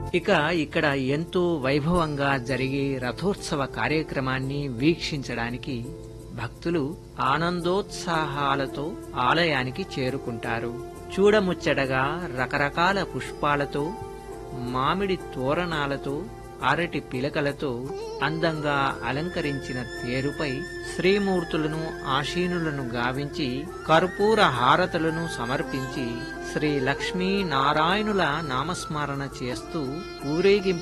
ఇక ఇక్కడ ఎంతో వైభవంగా జరిగే రథోత్సవ కార్యక్రమాన్ని వీక్షించడానికి భక్తులు ఆనందోత్సాహాలతో ఆలయానికి చేరుకుంటారు చూడముచ్చటగా రకరకాల పుష్పాలతో మామిడి తోరణాలతో అరటి పిలకలతో అందంగా అలంకరించిన తేరుపై శ్రీమూర్తులను ఆశీనులను గావించి కర్పూర హారతులను సమర్పించి శ్రీ లక్ష్మీ నారాయణుల నామస్మరణ చేస్తూ ఊరేగింపు